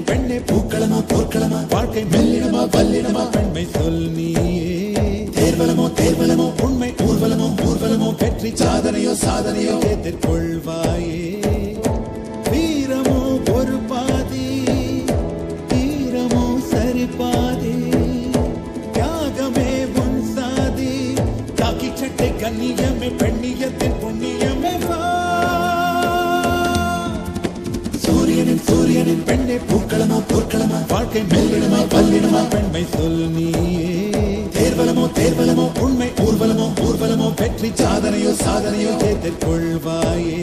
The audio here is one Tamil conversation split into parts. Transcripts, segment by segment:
பெண்ணே பூக்களமா போர்க்களமா வாழ்க்கை மெல்லினமா வல்லினமா பெண்மை சொல் நீயே தேர்வலமோ தேர்வலமோ உண்மை ஊர்வலமோ ஊர்வலமோ வெற்றி சாதனையோ சாதனையோ எதிர்கொள்வாயே வீரமோ ஒரு பாதி தீரமோ சரி பாதி தியாகமே உன் சாதி காக்கி சட்டை கண்ணியமே பெண்ணியத்தின் புண்ணியமே வா சூரியனின் சூரியனின் பெண்ணே பூக்களமா போர்க்களமா வாழ்க்கை மெல்லினமா பல்லினமா பெண்மை சொல் நீயே தேர்வலமோ தேர்வலமோ உண்மை ஊர்வலமோ ஊர்வலமோ வெற்றி சாதனையோ சாதனையோ எதிர்கொள்வாயே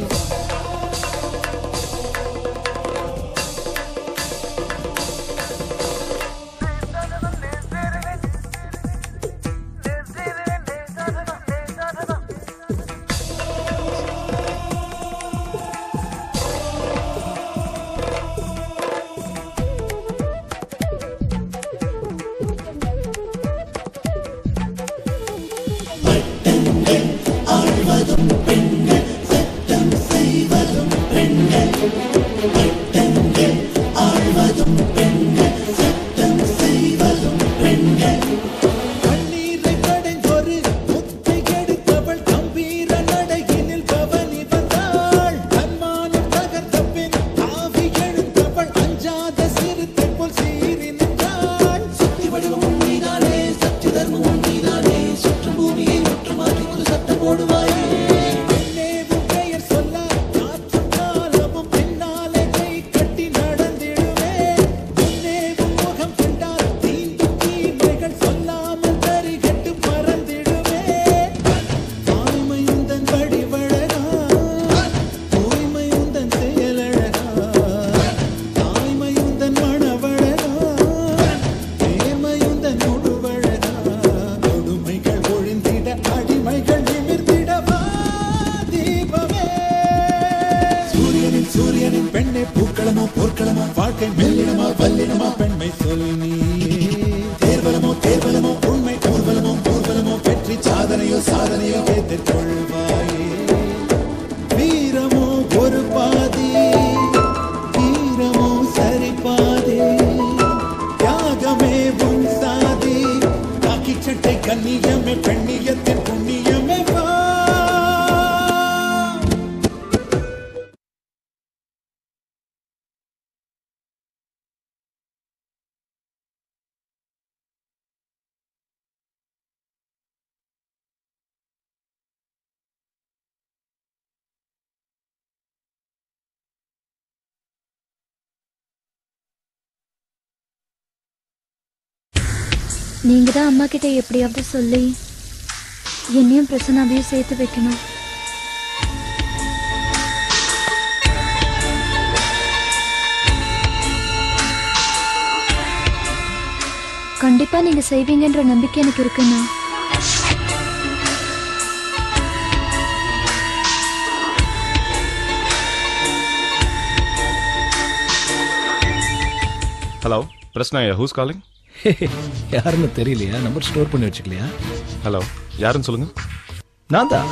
கண்ணீரை கடைந்தொரு முத்தை கெடுத்தவள் கம்பீர நடையினில் கவனி வந்தாள் தன்மானம் தகர்த்த பின் ஆவி எழுந்தவள் அஞ்சாத சிறுத்தை போல் சீறி நின்றாள் சக்தி வடிவம் நீதானே சக்தி தர்மம் நீதானே சுற்றும் பூமியை முற்றமாற்றி ஒரு சட்டம் போடுவாயே பெண்ணே உன் பெயர் சொல்ல காற்றும் காலமும் பின்னாலே கை கட்டி நடந்திடுவே முன்னே உன் முகம் கண்டால் தீண்டும் தீமைகள் சொல்லாமல் தரிகட்டு மறந்திடுவே தாய்மை உந்தன் வடிவழகா தூய்மை உந்தன் செயலழகா தாய்மை உந்தன் மணவழகா நேர்மை உந்தன் முழுவழகா கொடுமைகள் ஒழிந்திட அடிமைகள் நிமிர்ந்திடவா தீபமே சூரியனின் சூரியனின் பெண்ணே பூக்களமோ போர்க்களமோ வாழ்க்கை மெல்லினமா வல்லினமா பெண்மை சொல் நீயே தேர்வலமோ தேர்வலமோ உண்மை ஊர்வலமோ ஊர்வலமோ வெற்றி சாதனையோ சாதனையோ எதிர்கொள்வாயே வீரமோ ஒரு பாதி வீரமோ சரி பாதி தியாகமே உன் சாதி காக்கி சட்டை கண்ணியமே பெண்ணியத்தின் புண்ணியமே வா நீங்க தான் அம்மா கிட்ட எப்படியாவது சொல்லி என்னையும் பிரசன்னாவையும் சேர்த்து வைக்கணும் கண்டிப்பா நீங்க செய்வீங்கன்ற நம்பிக்கை எனக்கு இருக்குண்ணா ஹலோ பிரஸ்னா ஹூஸ் காலிங் யாருன்னு தெரியலையா நம்பர் ஸ்டோர் பண்ணி வச்சுக்கலையா ஹலோ யாருன்னு சொல்லுங்க நான் தான்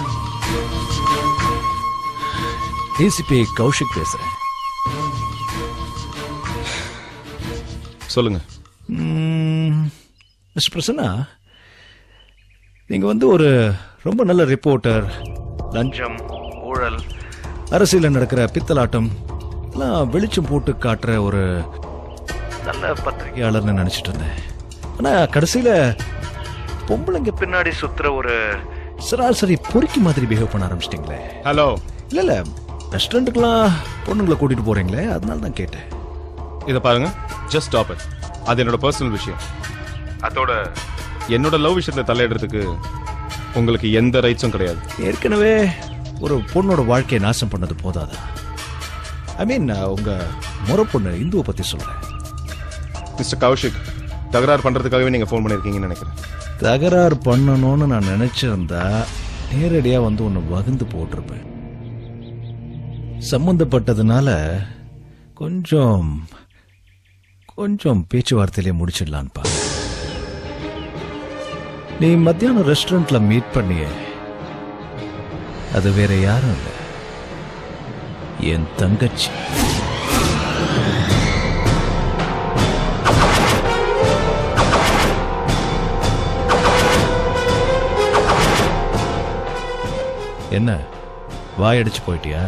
டிசிபி கௌஷிக் பேசுறேன் சொல்லுங்க மிஸ்டர் பிரசன்னா நீங்க வந்து ஒரு ரொம்ப நல்ல ரிப்போர்ட்டர் லஞ்சம் ஊழல் அரசியலில் நடக்கிற பித்தலாட்டம் எல்லாம் வெளிச்சம் போட்டு காட்டுற ஒரு நல்ல பத்திரிகையாளர்னு நினைச்சிட்டு இருந்தேன் ஆனா கடைசியில பொம்பளைங்க பின்னாடி சுத்துற ஒரு சராசரி பொறுக்கி மாதிரி பிஹேவ் பண்ண ஆரம்பிச்சிட்டீங்களே ஹலோ இல்ல இல்ல ரெஸ்டாரண்ட்டுக்கெல்லாம் பொண்ணுங்களை கூட்டிட்டு போறீங்களே அதனால தான் கேட்டேன் இதை பாருங்க ஜஸ்ட் ஸ்டாப் it அது என்னோட பர்சனல் விஷயம் அதோட என்னோட லவ் விஷயத்துல தலையிடுறதுக்கு உங்களுக்கு எந்த ரைட்ஸும் கிடையாது ஏற்கனவே ஒரு பொண்ணோட வாழ்க்கையை நாசம் பண்ணது போதாதா ஐ மீன் உங்க முறை பொண்ணு இந்துவை பத்தி சொல்றேன் மிஸ்டர் கௌஷிக் தகராறு பண்றதுக்காகவே நீங்க ஃபோன் பண்ணிருக்கீங்கன்னு நினைக்கிறேன் தகராறு பண்ணணும்னு நான் நினைச்சிருந்தா நேரடியா வந்து உன்னை வகுந்து போட்டிருப்பேன் சம்பந்தப்பட்டதுனால கொஞ்சம் கொஞ்சம் பேச்சுவார்த்தையிலே முடிச்சிடலான்னு பாரு நீ மத்தியானம் ரெஸ்டாரண்ட்ல மீட் பண்ணியே அது வேற யாரும் இல்லை என் தங்கச்சி என்ன வாயடிச்சு போயிட்டியா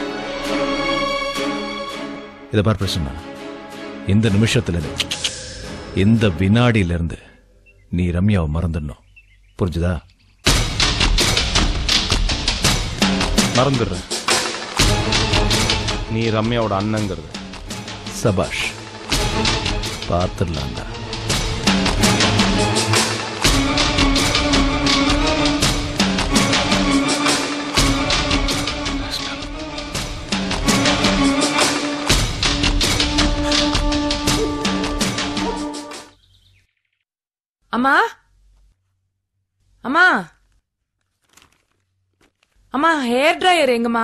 இதை பார் பிரசன்னா இந்த நிமிஷத்துல இருந்து, இந்த வினாடியில இருந்து நீ ரம்யாவை மறந்துடணும் புரிஞ்சுதா மறந்துடுறேன் நீ ரம்யாவோட அண்ணங்கிறது சபாஷ் பார்த்துடலாம்டா அம்மா அம்மா அம்மா ஹேர் டிரையர் எங்கம்மா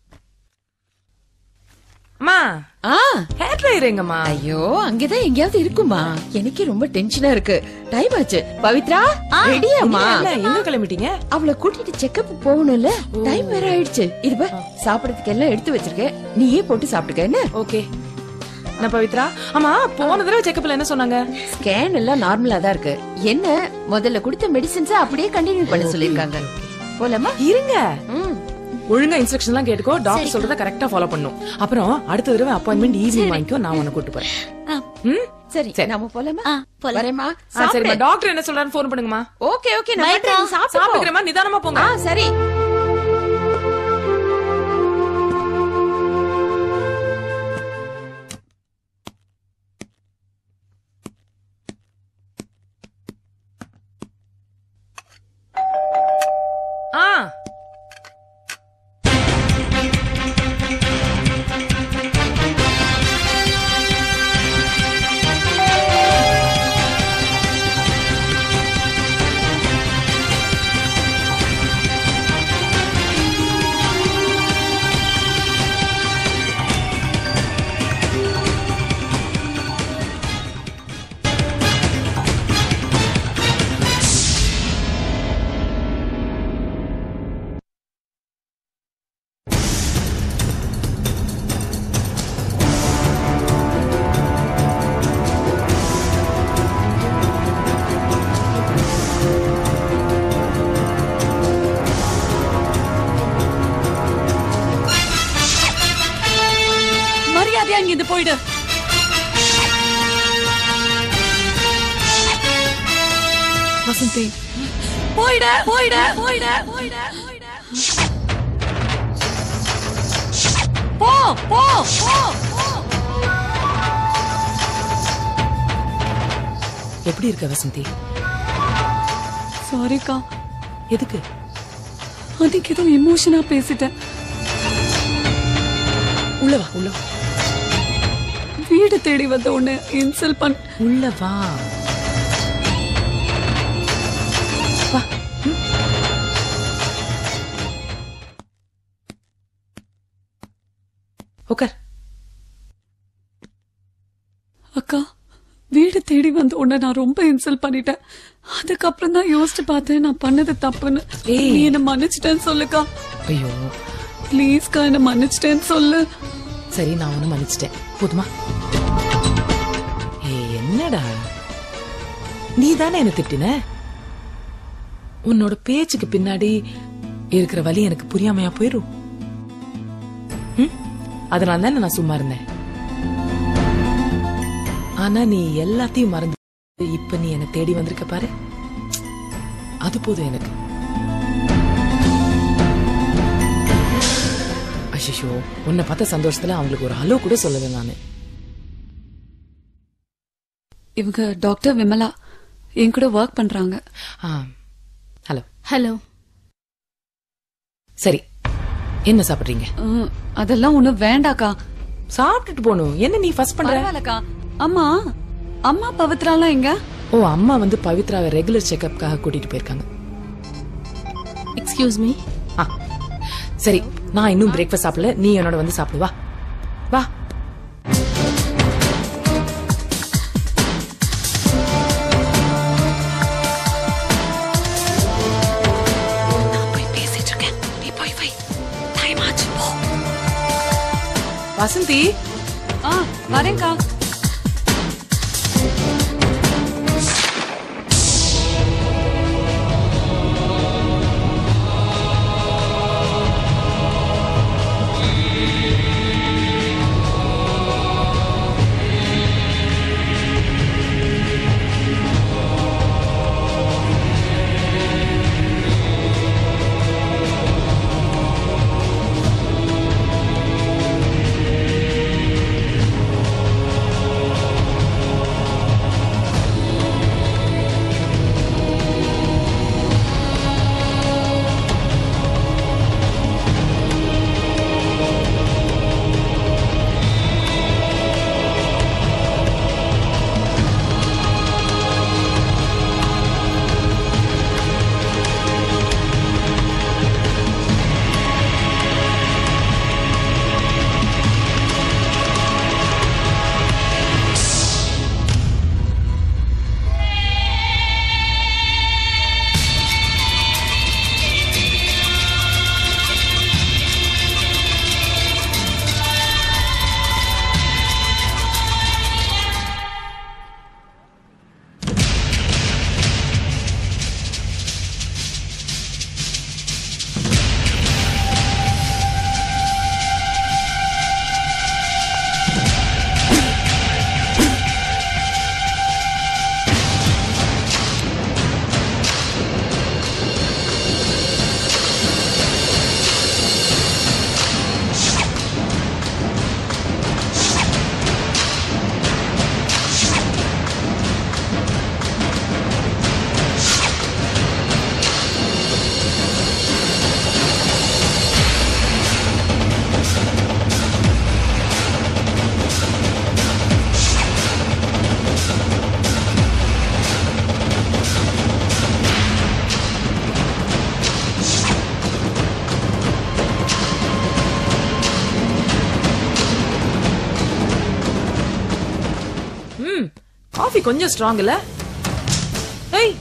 அம்மா ஆ ஹேர் டிரையர் எங்கம்மா ஐயோ அங்கதான் எங்கேயாவது இருக்குமா எனக்கு ரொம்ப டென்ஷனா இருக்கு டைம் ஆச்சு பவித்ரா ரெடியாமா என்ன எங்க கிளம்பிட்டீங்க அவளை கூட்டிட்டு செக்கப் போகணும்ல டைம் வேற ஆயிடுச்சு இது பார், சாப்பிடறதுக்கு எல்லாம் எடுத்து வச்சிருக்கேன் நீயே போட்டு சாப்பிட்டுக்க என்ன ஓகே நான் பவித்ரா அம்மா போன தடவை செக்கப்ல என்ன சொன்னாங்க ஸ்கேன் எல்லாம் நார்மலா தான் இருக்கு என்ன முதல்ல கொடுத்த மெடிசின்ஸ் அப்படியே கண்டினியூ பண்ண சொல்லிருக்காங்க போலாமா இருங்க ம் ஒழுங்கா இன்ஸ்ட்ரக்ஷன் எல்லாம் கேட்டுக்கோ டாக்டர் சொல்றத கரெக்டா ஃபாலோ பண்ணும் அப்புறம் அடுத்த தடவை அப்பாயின்மெண்ட் ஈவினிங் வாங்கிக்கோ நான் உன்னை கூட்டு போறேன் ம் சரி சரி. நாம போலாமா ஆ, போலாம். வரேம்மா ஆ, சரிம்மா டாக்டர் என்ன சொல்றாருன்னு ஃபோன் பண்ணுங்கம்மா ஓகே ஓகே நான் பண்றேன். நீ சாப்பிட்டு போ. சாப்பிட்டுக்கிறேம்மா நிதானமா போங்க ஆ சரி ஆ மரியாதையா இங்க இருந்து போயிடு வசந்தி போயிட போயிட போயிட போயிட போயிட போ போ போ போ எப்படி இருக்க வசந்தி சாரிக்கா எதுக்கு அதுக்கு ஏதோ எமோஷனா பேசிட்டேன் உள்ள வா உள்ள வா வீடு தேடி வந்த உடனே இன்சல்ட் பண் உள்ள வா வா ம். உட்கார் அக்கா வீடு தேடி வந்த உடனே நான் ரொம்ப இன்சல்ட் பண்ணிட்டேன் அதுக்கப்புறம் தான் யோசிச்சு பார்த்தேன் நான் பண்ணது தப்புன்னு ஏய். நீ என்ன மன்னிச்சிட்டேன்னு சொல்லுக்கா ஐயோ ப்ளீஸ்க்கா என்ன மன்னிச்சிட்டேன்னு சொல்லு சரி நான் ஒண்ணு மன்னிச்சிட்டேன் போதுமா ஏய் என்னடா நீ தானே என்ன திட்டின உன்னோட பேச்சுக்கு பின்னாடி இருக்கிற வலி எனக்கு புரியாமையா போயிரும் ம்? அதனால தானே நான் சும்மா இருந்தேன் ஆனா நீ எல்லாத்தையும் மறந்து இப்ப நீ என்ன தேடி வந்திருக்க பாரு அது போதும் எனக்கு அஷிஷோ உன்னை பார்த்த சந்தோஷத்துல அவங்களுக்கு ஒரு ஹலோ கூட சொல்லல நானு இவங்க டாக்டர் விமலா என் கூட ஒர்க் பண்றாங்க ஆ ஹலோ ஹலோ சரி என்ன சாப்பிடுறீங்க அஹ், அதெல்லாம் ஒண்ணும் வேண்டாக்கா சாப்பிட்டுட்டு போகணும் என்ன நீ ஃபர்ஸ்ட் பண்ற பரவாயில்லக்கா அம்மா அம்மா பவித்ராலாம் எங்க ஓ அம்மா வந்து பவித்ராவை ரெகுலர் செக்கப்காக கூட்டிட்டு போயிருக்காங்க எக்ஸ்கியூஸ் மீ ஆ சரி நான் இன்னும் பிரேக்ஃபாஸ்ட் சாப்பிடல நீ என்னோட வந்து சாப்பிடு வா வா போய் பேசிட்டு இருக்கேன் நீ போய் வை டைம் ஆச்சு போ வசந்தி ஆ வரேன்க்கா காஃபி கொஞ்சம் ஸ்ட்ராங் இல்ல ஏய்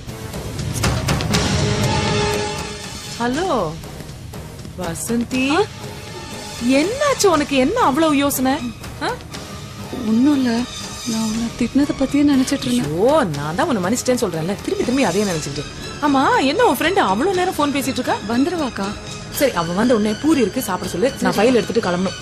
ஹலோ வசந்தி என்னாச்சு உனக்கு என்ன அவ்வளவு யோசனை ஆ? ஒண்ணும் இல்ல நான் உன்னை திட்டினதை பத்தியே நினைச்சிட்டு இருந்தேன் ஐயோ நான் தான் உன்னை மன்னிச்சிட்டேன்னு சொல்றேன்ல திரும்பி திரும்பி அதே நினைச்சிட்டு ஆமா என்ன உன் ஃப்ரெண்ட் அவ்வளவு நேரம் ஃபோன் பேசிட்டு இருக்கா வந்துருவாக்கா சரி அவன் வந்த உடனே பூரி இருக்கு சாப்பிட சொல்லு நான் ஃபைல் எடுத்துட்டு கிளம்பணும்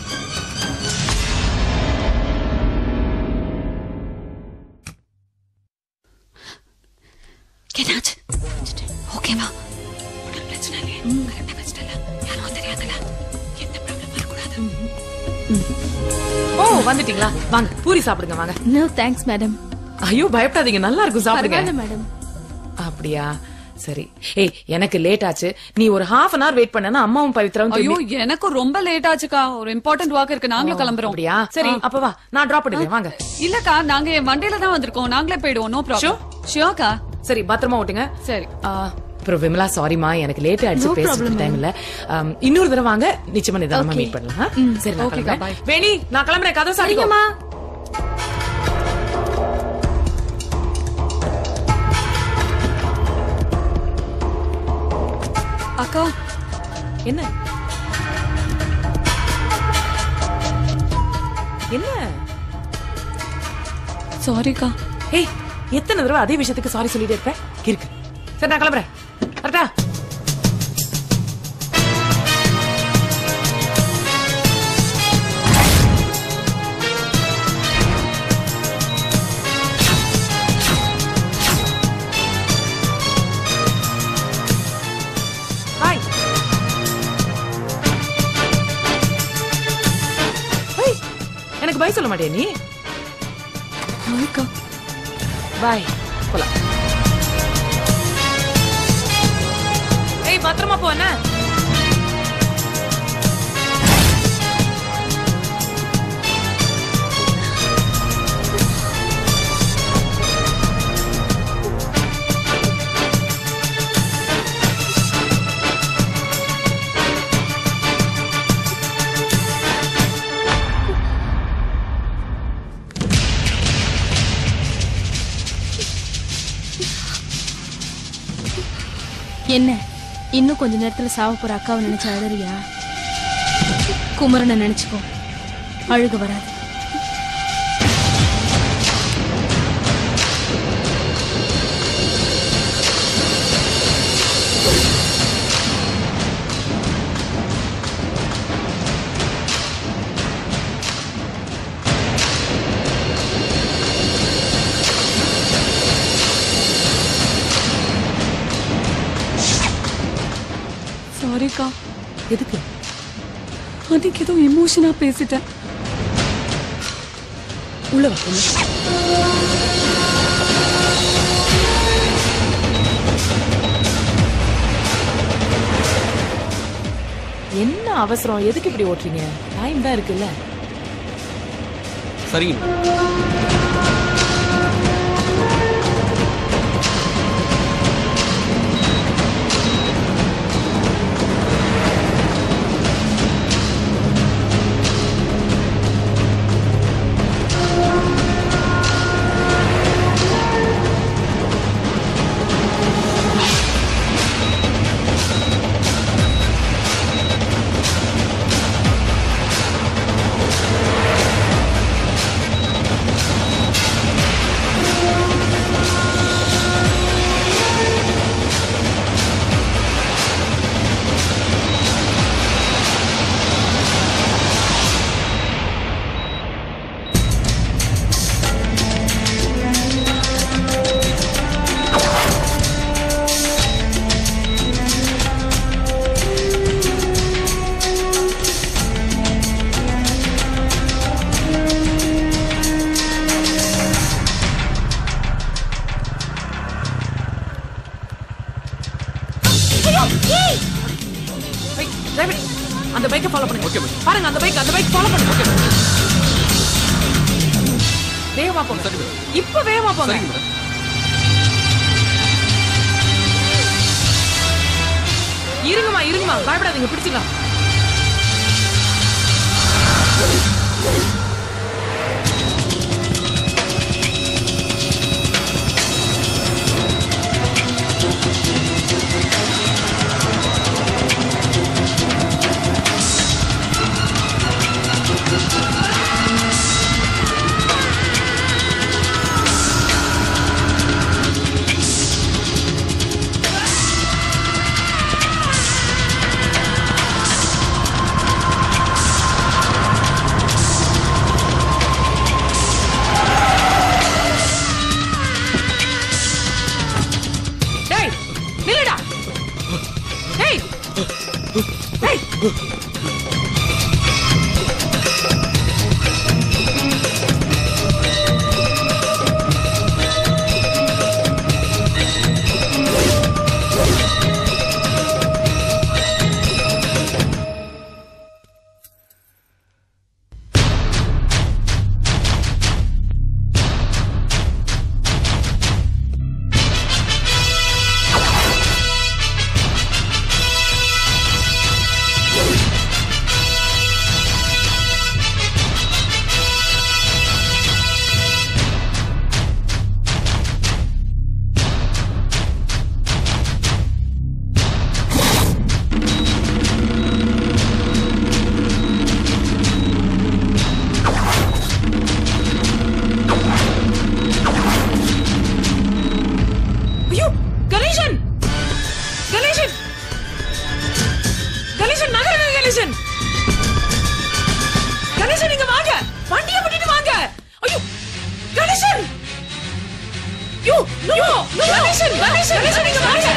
என்னாச்சு ஓகேவா உடல் பிரச்சனை இல்லையே கரெக்டா வச்சிட்டல யாரும் தெரியாதுல எந்த ப்ராப்ளம் வரக்கூடாது ஓ வந்துட்டீங்களா வாங்க பூரி சாப்பிடுங்க வாங்க நோ தேங்க்ஸ் மேடம் ஐயோ பயப்படாதீங்க நல்லா இருக்கும் சாப்பிடுங்க மேடம் அப்படியா சரி ஏய் எனக்கு லேட் ஆச்சு நீ ஒரு ஹாஃப் அன் ஹவர் வெயிட் பண்ணனா அம்மாவும் பவித்ராவும் ஐயோ திரும்பி- எனக்கும் ரொம்ப லேட் ஆச்சுக்கா ஒரு இம்பார்ட்டன்ட் ஒர்க் இருக்கு நாங்களும் கிளம்புறோம் அப்படியா சரி அப்ப வா நான் டிராப் பண்ணிடுறேன் வாங்க இல்லக்கா நாங்க என் வண்டியில தான் வந்திருக்கோம் நாங்களே போயிடுவோம் நோ ப்ராப்ளம் ஷியோக்கா சரி பத்திரமா ஓட்டுங்க சரி ஆ, அப்புறம் விமலா சாரிமா எனக்கு லேட் ஆயிடுச்சு பேசுறதுக்கு டைம் இல்ல ஆம், இன்னொரு தடவை வாங்க நிச்சயமா நிதானமா மீட் பண்ணலாம் ஆ? சரி நான் Okay, கிளம்புறேன். bye. வேணி நான் கிளம்புறேன் கதவு சாரிங்கம்மா அக்கா என்ன என்ன சாரிக்கா ஏய் எத்தனை தடவை அதே விஷயத்துக்கு சாரி சொல்லிட்டே இருப்பேன் இருக்கு சரி நான் கிளம்புறேன் கரெக்டா பாய் ஏய், எனக்கு பாய் சொல்ல மாட்டியா நீ அக்கா பாய் போலாம் ஏய் பத்திரமா போ என்ன என்ன இன்னும் கொஞ்ச நேரத்துல சாவ போற அக்காவை நினைச்சு அழறியா குமரனை நினைச்சுக்கோ அழுக வராது சாரிக்கா எதுக்கு அன்னைக்கு ஏதோ எமோஷனா பேசிட்டேன் உள்ள வா உள்ள என்ன அவசரம் எதுக்கு இப்படி ஓட்டுறீங்க டைம் தான் இருக்குல்ல சரிங்க ஏய், driver, அந்த பைக்கை ஃபாலோ பண்ணுங்க பாருங்க அந்த பைக் அந்த பைக் ஃபாலோ பண்ணுங்க வேகமா போங்க இப்ப வேகமா போங்க இருங்கம்மா இருங்கம்மா பயப்படாதீங்க பிடிச்சிக்கலாம் கணேசன், கணேசன், கணேசன், இங்க வாங்க.